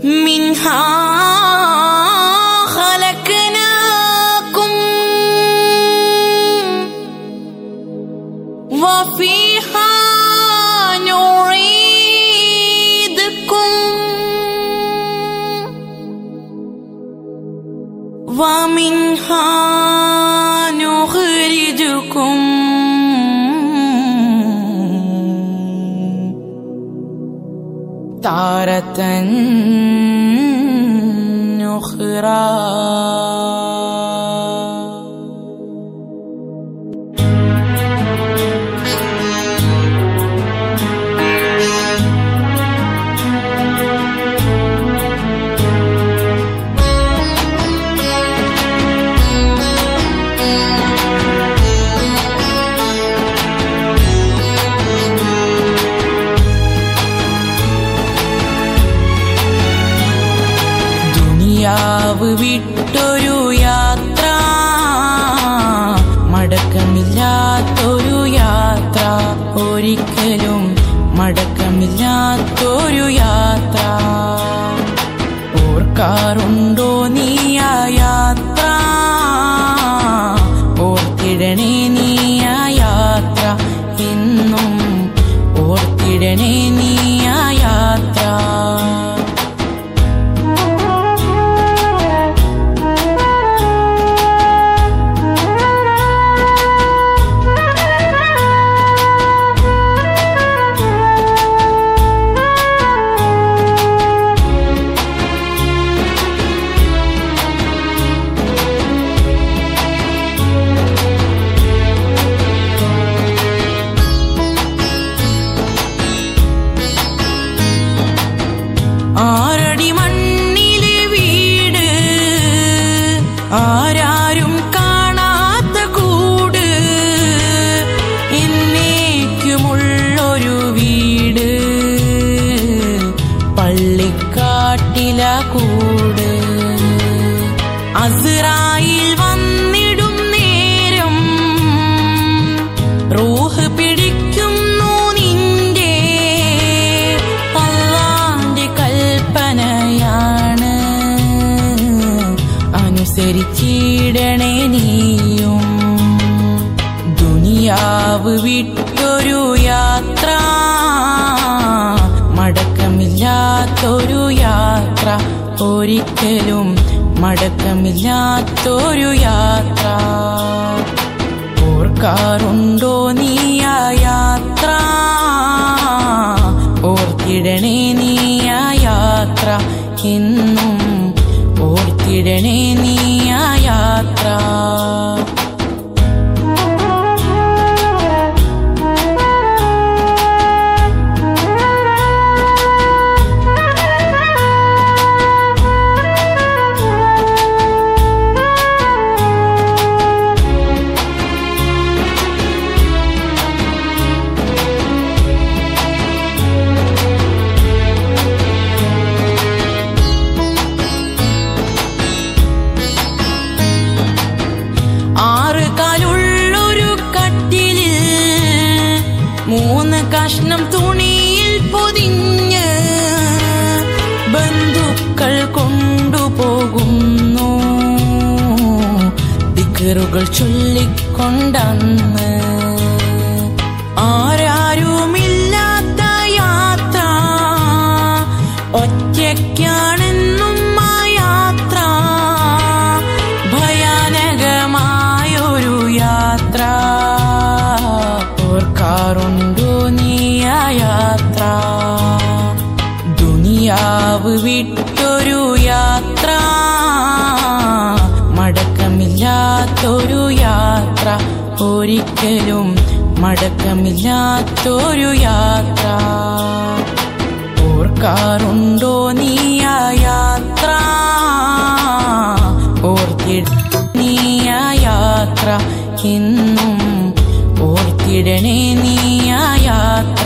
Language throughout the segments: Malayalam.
منها خلقناكم وفيها نعيدكم ومنها نخرجكم تارة أخرى ദുനിയാവ് വിട്ടൊരു യാത്ര മടക്കമില്ലാത്തൊരു യാത്ര ഒരിക്കലും മടക്കമില്ലാത്തൊരു യാത്ര ഓർക്കാറുണ്ടോ നീ ആ യാത്ര ഓർത്തിടണേ നീ ആ യാത്ര എന്നും ഓർത്തിടണേ നീ ആ യാത്ര ആറടി മണ്ണിലെ വീട് ആരാരും കാണാത്ത കൂട് എന്നേക്കുമുള്ളൊരു വീട് പള്ളിക്കാട്ടില കൂട് അസ്രായിൽ വന്നിടും നേരം റൂഹ് പിടിക്കുന്നു നിന്റെ അള്ളാന്റെ കൽപ്പനയാണ് അനുസരിച്ചിടണേ നീയും ദുനിയാവ് വിട്ടൊരു യാത്ര മടക്കമില്ലാത്തൊരു യാത്ര ഒരിക്കലും മടക്കമില്ലാത്തൊരു യാത്ര ഓർക്കാറുണ്ടോ നീ ആ യാത്ര ഓർത്തിടണേ നീ ആ യാത്ര എന്നും ഓർത്തിടണേ നീ ആ യാത്ര ആറ് കാലുള്ളൊരു കട്ടിലിൽ മൂന്ന് കഷ്ണം തുണിയിൽ പൊതിഞ്ഞ് ബന്ധുക്കൾ കൊണ്ടുപോകുന്നു ദിക്കറുകൾ ചൊല്ലിക്കൊണ്ടന്ന് ആരാരുമില്ലാത്ത യാത്ര ഒറ്റയ്ക്കാണെന്നും ആ യാത്ര ഭയാനകമായൊരു യാത്ര ഓർക്കാറുണ്ടോ നീ ആ യാത്ര ദുനിയാവ് വിട്ടൊരു യാത്ര മടക്കമില്ലാത്തൊരു യാത്ര ഒരിക്കലും മടക്കമില്ലാത്തൊരു യാത്ര ഓർക്കാറുണ്ടോ നീ ആ യാത്ര ഓർത്തിട നീ ആ യാത്ര എന്നും ഓർത്തിടണേ നീ ആ യാത്ര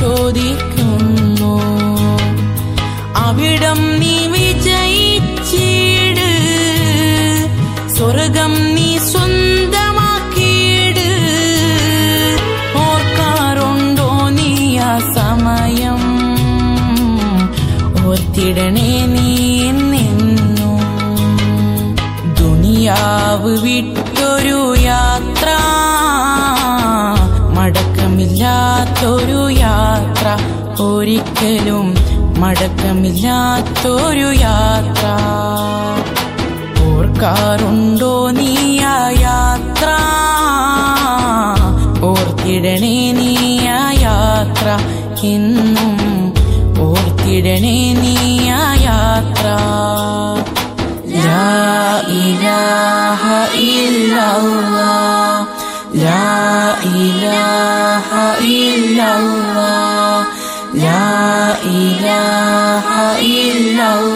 ചോദിക്കുന്നു അവിടം നീ വിജയിച്ചിട് സ്വർഗം നീ സ്വന്തമാക്കിയിട് ഓർക്കാറുണ്ടോ നീ ആ സമയം ഓർത്തിടണേ നീ നിന്നു ദുനിയാവ് വിട്ടൊരു യാത്ര മടക്കമില്ലാത്തൊരു യാത്ര ഒരിക്കലും മടക്കമില്ലാത്തൊരു യാത്ര ഓർക്കാറുണ്ടോ നീ ആ യാത്ര ഓർത്തിടണേ നീ ആ യാത്ര എന്നും ഓർത്തിടണേ നീ ആ യാത്ര ലാ ഇലാഹ ഇല്ലല്ലാഹ് ലാ ഇലാഹ ഇല്ലല്ലാഹ് ലാ ഇലാഹ ഇല്ലല്ലാഹ്